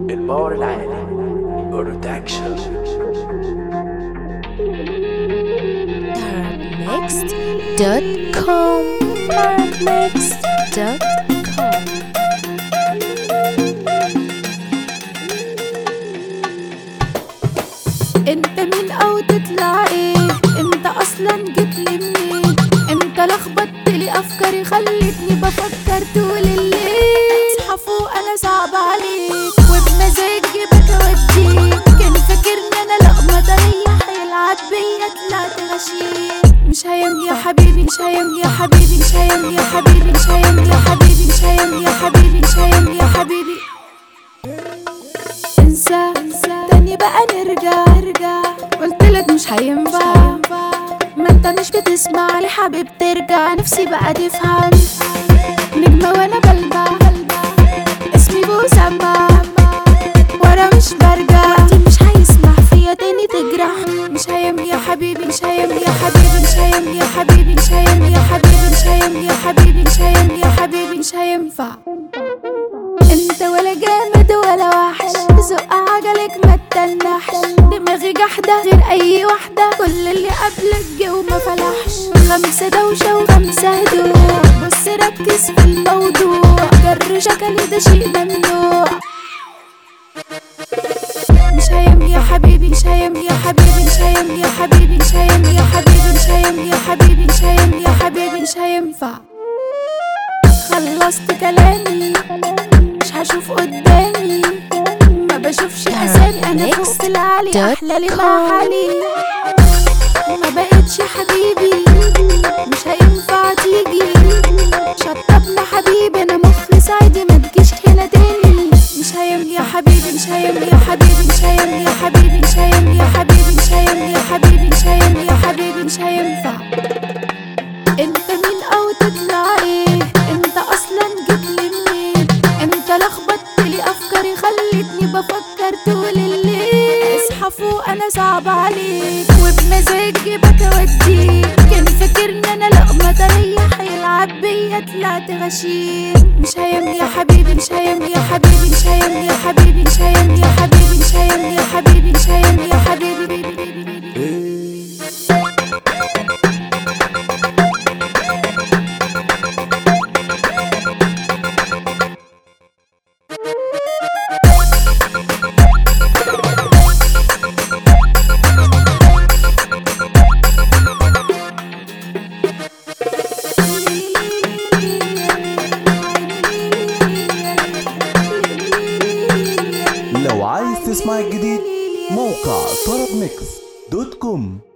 الباور العالي برودكشن Next.com Next.com انت مين او تطلع ايه انت اصلا جيت لي منين انت لخبطت لي افكاري خلتني بفكر طول الليل اصحى فوق انا صعب عليك وبمزاجي بتوديك كان فاكرني انا لقمه ضريح يلعب بيا طلعت غشيم مش هيم يا حبيبي مش هيم يا حبيبي مش هيم يا حبيبي مش هيم يا حبيبي مش هيم يا حبيبي مش هيم يا حبيبي انسى تاني بقى نرجع نرجع قلت لك مش هينفع ما انت مش بتسمع يا حبيب ترجع نفسي بقى تفهم نجمة وانا بلبع اسمي بوسمع ورا مش برجع وقتي مش هيسمح فيا تاني تجرح مش هيم يا حبيبي مش هيم يا حبيبي مش هيم يا حبيبي مش هيم يا حبيبي مش هيم يا حبيبي مش هيم يا حبيبي مش هينفع انت ولا جامد ولا وحش زق عجلك ما تتنحش دماغي جحدة غير اي واحدة كل اللي قبلك جه وما فلحش خمسة دوشة وخمسة هدوء بص ركز في الموضوع جر شكلي ده شيء ممنوع مش هيم يا حبيبي مش هيم يا حبيبي مش هيم يا حبيبي مش هيم يا حبيبي مش هيم يا حبيبي مش هيم يا حبيبي مش هينفع خلصت كلامي مش هشوف قدامي ما بشوفش اسامي انا فوق العالي احلى لي مع حالي ما بقتش حبيبي مش هينفع تيجي شطبنا حبيبي انا مخي صعيدي ما تجيش هنا تاني مش هيم يا حبيبي مش هيم يا حبيبي مش هيم يا حبيبي مش هيم يا حبيبي مش هيم يا حبيبي مش هيم يا حبيبي مش هينفع انت مين او تطلع ايه انت اصلا جيت لي منين انت لخبطت لي افكاري خلتني بفكر طول الليل اصحى فوق انا صعب عليك وبمزاجي بتوديك كان فاكرني انا لقمه تريح يلعب بيا طلعت غشيم مش هيم يا حبيبي مش هيم يا حبيبي مش هيم يا حبيبي مش هيم يا حبيبي مش هيم يا حبيبي مش هيم يا حبيبي لو عايز تسمع الجديد موقع طرب ميكس دوت كوم